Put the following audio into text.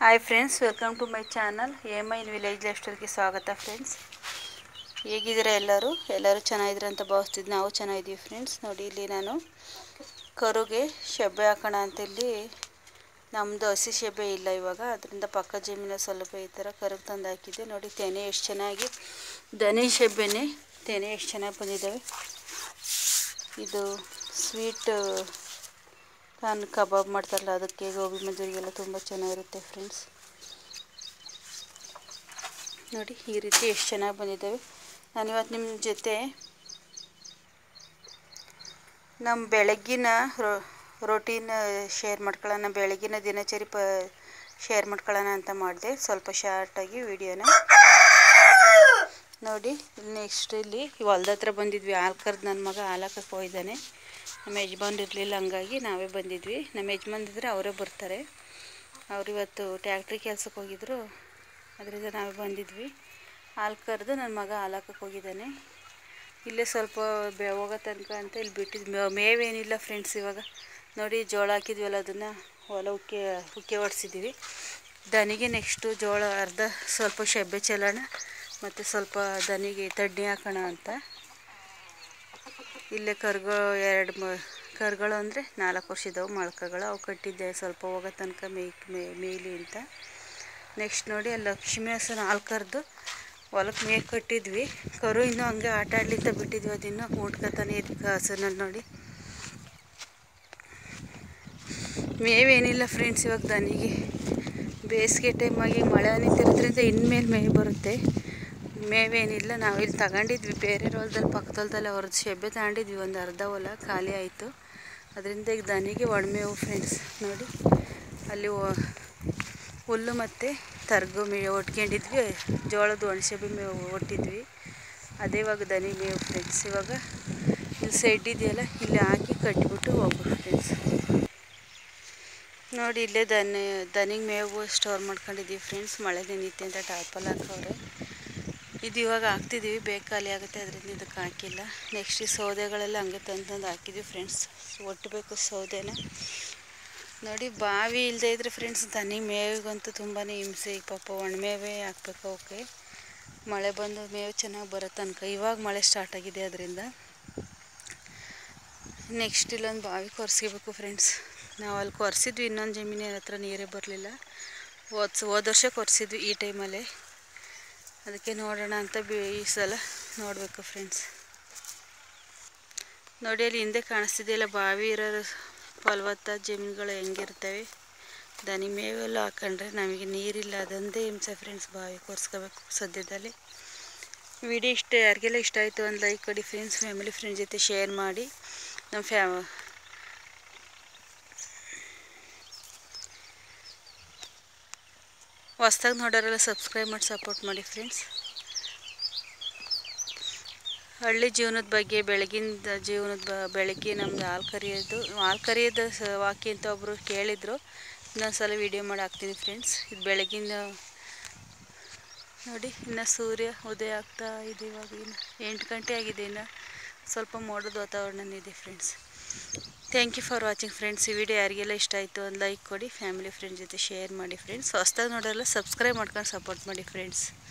hi friends welcome to my channel M I village life ಸ್ಟೈಲ್ಗೆ ಸ್ವಾಗತ friends ಹೇಗಿದ್ದೀರಾ ಎಲ್ಲರೂ ಎಲ್ಲರೂ ಚೆನ್ನಾಗಿದ್ದೀರ ಅಂತ ಭಾವಿಸ್ತಿದ್ದು ನಾವು ಚೆನ್ನಾಗಿದ್ದೀವಿ ಫ್ರೆಂಡ್ಸ್ ನೋಡಿ ಇಲ್ಲಿ ನಾನು ಕರುಗೆ ಶೆಬ್ಬೆ ಹಾಕೋಣ ಅಂತ ಇಲ್ಲಿ ನಮ್ಮದು ಹಸಿ ಶೆಬ್ಬೆ ಇಲ್ಲ ಇವಾಗ ಅದರಿಂದ ಪಕ್ಕ ಜಮೀನ ಸ್ವಲ್ಪ ಈ ಥರ ಕರುಗೆ ತಂದು ಹಾಕಿದ್ದೆ ನೋಡಿ ತೆನೆ ಎಷ್ಟು ಚೆನ್ನಾಗಿ ದನಿ ಶೆಬ್ಬೆನೆ ತೆನೆ ಎಷ್ಟು ಚೆನ್ನಾಗಿ ಬಂದಿದ್ದಾವೆ ಇದು ಸ್ವೀಟ್ ನಾನು ಕಬಾಬ್ ಮಾಡ್ತಾರಲ್ಲ ಅದಕ್ಕೆ ಗೋಬಿ ಮಂಚೂರಿಗೆಲ್ಲ ತುಂಬ ಚೆನ್ನಾಗಿರುತ್ತೆ ಫ್ರೆಂಡ್ಸ್ ನೋಡಿ ಈ ರೀತಿ ಎಷ್ಟು ಚೆನ್ನಾಗಿ ಬಂದಿದ್ದಾವೆ ನಾನಿವತ್ತು ನಿಮ್ಮ ಜೊತೆ ನಮ್ಮ ಬೆಳಗ್ಗಿನ ರೋಟೀನ್ ಶೇರ್ ಮಾಡ್ಕೊಳ್ಳೋಣ ಬೆಳಗಿನ ದಿನಚರಿ ಪ ಶೇರ್ ಮಾಡ್ಕೊಳ್ಳೋಣ ಅಂತ ಮಾಡಿದೆ ಸ್ವಲ್ಪ ಶಾರ್ಟಾಗಿ ವಿಡಿಯೋನ ನೋಡಿ ನೆಕ್ಸ್ಟ್ ಇಲ್ಲಿ ಹೊಲ್ದ ಹತ್ರ ಬಂದಿದ್ವಿ ಹಾಲು ಕರೆದು ನನ್ನ ಮಗ ಹಾಲು ಹಾಕಕ್ಕೆ ಹೋಗಿದ್ದಾನೆ ನಮ್ಮ ಯಜಮಾನ್ ಇರಲಿಲ್ಲ ಹಂಗಾಗಿ ನಾವೇ ಬಂದಿದ್ವಿ ನಮ್ಮ ಯಜಮಾನ್ ಇದ್ದರೆ ಅವರೇ ಬರ್ತಾರೆ ಅವ್ರು ಇವತ್ತು ಟ್ಯಾಕ್ಟ್ರಿ ಕೆಲ್ಸಕ್ಕೆ ಹೋಗಿದ್ರು ಅದರಿಂದ ನಾವೇ ಬಂದಿದ್ವಿ ಹಾಲು ಕರೆದು ನನ್ನ ಮಗ ಹಾಲು ಹಾಕಕ್ಕೆ ಹೋಗಿದ್ದಾನೆ ಇಲ್ಲೇ ಸ್ವಲ್ಪ ಬೆ ಹೋಗೋ ತನಕ ಅಂತ ಇಲ್ಲಿ ಬಿಟ್ಟಿದ್ದು ಮೇವೇನಿಲ್ಲ ಫ್ರೆಂಡ್ಸ್ ಇವಾಗ ನೋಡಿ ಜೋಳ ಹಾಕಿದ್ವಲ್ಲ ಅದನ್ನು ಹೊಲ ಉಕ್ಕೆ ಉಕ್ಕೆ ಹೊಡ್ಸಿದ್ದೀವಿ ದನಿಗೆ ನೆಕ್ಸ್ಟು ಜೋಳ ಅರ್ಧ ಸ್ವಲ್ಪ ಶೆಬ್ಬೆ ಚೆಲ್ಲೋಣ ಮತ್ತು ಸ್ವಲ್ಪ ದನಿಗೆ ತಡ್ಡಿ ಹಾಕೋಣ ಅಂತ ಇಲ್ಲೇ ಕರುಗಳು ಎರಡು ಮ ಕರುಗಳು ಅಂದರೆ ನಾಲ್ಕು ವರ್ಷದವು ಮೊಳ್ಕಗಳು ಅವು ಕಟ್ಟಿದ್ದೆ ಸ್ವಲ್ಪ ಹೋಗೋ ತನಕ ಮೇಯ್ಕ್ ಮೇ ಮೇಯ್ಲಿ ಅಂತ ನೆಕ್ಸ್ಟ್ ನೋಡಿ ಅಲ್ಲಿ ಲಕ್ಷ್ಮಿ ಹಸನ ಹಾಲು ಕರೆದು ಹೊಲಕ್ಕೆ ಮೇಯ್ಕ್ ಕಟ್ಟಿದ್ವಿ ಕರು ಇನ್ನೂ ಹಂಗೆ ಆಟ ಆಡ್ಲಿಂತ ಬಿಟ್ಟಿದ್ವಿ ಅದಿನ್ನೂ ಊಟ್ಕೊತಾನೆ ಇದಕ್ಕೆ ಹಸನಲ್ಲಿ ನೋಡಿ ಮೇವೇನಿಲ್ಲ ಫ್ರೆಂಡ್ಸ್ ಇವಾಗ ದನಿಗೆ ಬೇಸಿಗೆ ಟೈಮಾಗಿ ಮಳೆ ನಿಂತಿರೋದ್ರಿಂದ ಇನ್ಮೇಲೆ ಮೇವು ಬರುತ್ತೆ ಮೇವೇನಿಲ್ಲ ನಾವು ಇಲ್ಲಿ ತಗೊಂಡಿದ್ವಿ ಬೇರೆ ಹೊಲದಲ್ಲಿ ಪಕ್ಕದಲ್ದಲ್ಲಿ ಅವ್ರದ್ದು ಶೆಬ್ಬೆ ತಗೊಂಡಿದ್ವಿ ಒಂದು ಅರ್ಧ ಹೊಲ ಖಾಲಿ ಆಯಿತು ಅದರಿಂದ ಈಗ ದನಿಗೆ ಒಣಮೇವು ಫ್ರೆಂಡ್ಸ್ ನೋಡಿ ಅಲ್ಲಿ ಹುಲ್ಲು ಮತ್ತು ತರ್ಗು ಮೇವು ಒಟ್ಕೊಂಡಿದ್ವಿ ಜೋಳದ ಒಣಸೆಬ್ಬೆ ಮೇವು ಒಟ್ಟಿದ್ವಿ ಅದೇ ಇವಾಗ ದನಿ ಮೇವು ಫ್ರೆಂಡ್ಸ್ ಇವಾಗ ಇಲ್ಲಿ ಸೆಡ್ ಇದೆಯಲ್ಲ ಇಲ್ಲಿ ಹಾಕಿ ಕಟ್ಟಿಬಿಟ್ಟು ಹೋಗ್ಬೇಕು ಫ್ರೆಂಡ್ಸ್ ನೋಡಿ ಇಲ್ಲೇ ದನಿ ದನಿಗೆ ಮೇವು ಸ್ಟೋರ್ ಮಾಡ್ಕೊಂಡಿದ್ದೀವಿ ಫ್ರೆಂಡ್ಸ್ ಮಳೆ ನಿಂತೆ ಅಂತ ಟಾಪಲ್ಲಿ ಹಾಕವ್ರೆ ಇದು ಇವಾಗ ಹಾಕ್ತಿದ್ದೀವಿ ಬೇಗ ಖಾಲಿ ಆಗುತ್ತೆ ಅದರಿಂದ ಇದಕ್ಕೆ ಹಾಕಿಲ್ಲ ನೆಕ್ಸ್ಟ್ ಈ ಸೌದೆಗಳೆಲ್ಲ ಹಂಗೆ ತಂದು ತಂದು ಹಾಕಿದ್ವಿ ಫ್ರೆಂಡ್ಸ್ ಒಟ್ಟಬೇಕು ಸೌದೆನ ನೋಡಿ ಬಾವಿ ಇಲ್ಲದೆ ಇದ್ರೆ ಫ್ರೆಂಡ್ಸ್ ದನಿ ಮೇವಿಗಂತೂ ತುಂಬಾ ಹಿಂಸೆ ಈಗ ಪಾಪ ಒಣಮೇವೇ ಹಾಕ್ಬೇಕು ಅವಕ್ಕೆ ಮಳೆ ಬಂದು ಮೇವು ಚೆನ್ನಾಗಿ ಬರೋ ತನಕ ಇವಾಗ ಮಳೆ ಸ್ಟಾರ್ಟ್ ಆಗಿದೆ ಅದರಿಂದ ನೆಕ್ಸ್ಟ್ ಇಲ್ಲೊಂದು ಬಾವಿ ಕೊರೆಸ್ಕೋಬೇಕು ಫ್ರೆಂಡ್ಸ್ ನಾವು ಅಲ್ಲಿ ಕೊರೆಸಿದ್ವಿ ಇನ್ನೊಂದು ಜಮೀನಿನ ಹತ್ರ ನೀರೇ ಬರಲಿಲ್ಲ ಹೋದ ಹೋದ ವರ್ಷ ಕೊರೆಸಿದ್ವಿ ಈ ಟೈಮಲ್ಲೇ ಅದಕ್ಕೆ ನೋಡೋಣ ಅಂತ ಬಿ ಈ ಸಲ ನೋಡಬೇಕು ಫ್ರೆಂಡ್ಸ್ ನೋಡಿ ಅಲ್ಲಿ ಹಿಂದೆ ಕಾಣಿಸ್ತಿದೆಯಲ್ಲ ಬಾವಿ ಇರೋ ಫಲವತ್ತ ಜಮೀನುಗಳು ಹೆಂಗಿರ್ತವೆ ದನಿ ಮೇವೆಲ್ಲ ಹಾಕೊಂಡ್ರೆ ನಮಗೆ ನೀರಿಲ್ಲ ಅದೊಂದೇ ಹಿಂಸೆ ಫ್ರೆಂಡ್ಸ್ ಬಾವಿ ಕೊರ್ಸ್ಕೋಬೇಕು ಸದ್ಯದಲ್ಲಿ ವಿಡಿಯೋ ಇಷ್ಟ ಯಾರಿಗೆಲ್ಲ ಇಷ್ಟ ಆಯಿತು ಒಂದು ಲೈಕ್ ಕೊಡಿ ಫ್ರೆಂಡ್ಸ್ ಫ್ಯಾಮಿಲಿ ಫ್ರೆಂಡ್ ಜೊತೆ ಶೇರ್ ಮಾಡಿ ನಮ್ಮ ಫ್ಯಾ ಹೊಸ್ದಾಗಿ ನೋಡೋರೆಲ್ಲ ಸಬ್ಸ್ಕ್ರೈಬ್ ಮಾಡಿ ಸಪೋರ್ಟ್ ಮಾಡಿ ಫ್ರೆಂಡ್ಸ್ ಹಳ್ಳಿ ಜೀವನದ ಬಗ್ಗೆ ಬೆಳಗಿನ ಜೀವನದ ಬ ಬೆಳಗ್ಗೆ ನಮ್ದು ಹಾಲು ಕರಿಯೋದು ಹಾಲು ಕರಿಯೋದು ಸ ವಾಕಿ ಅಂತ ಒಬ್ಬರು ಕೇಳಿದರು ಇನ್ನೊಂದು ಸಲ ವೀಡಿಯೋ ಮಾಡಿ ಹಾಕ್ತೀನಿ ಫ್ರೆಂಡ್ಸ್ ಇದು ಬೆಳಗಿನ ನೋಡಿ ಇನ್ನು ಸೂರ್ಯ ಉದಯ ಆಗ್ತಾ ಇದೆ ಇವಾಗ ಇನ್ನು ಎಂಟು ಗಂಟೆ ಆಗಿದೆ ಇನ್ನು ಸ್ವಲ್ಪ ಮೋಡದ ವಾತಾವರಣ ಇದೆ friends thank you for watching friends ಈ ವಿಡಿಯೋ ಯಾರಿಗೆಲ್ಲ ಇಷ್ಟ ಆಯಿತು ಒಂದು ಲೈಕ್ ಕೊಡಿ ಫ್ಯಾಮಿಲಿ ಫ್ರೆಂಡ್ ಜೊತೆ ಶೇರ್ ಮಾಡಿ ಫ್ರೆಂಡ್ಸ್ ಹೊಸ್ದಾಗಿ ನೋಡೋಲ್ಲ ಸಬ್ಸ್ಕ್ರೈಬ್ ಮಾಡ್ಕೊಂಡು ಸಪೋರ್ಟ್ ಮಾಡಿ ಫ್ರೆಂಡ್ಸ್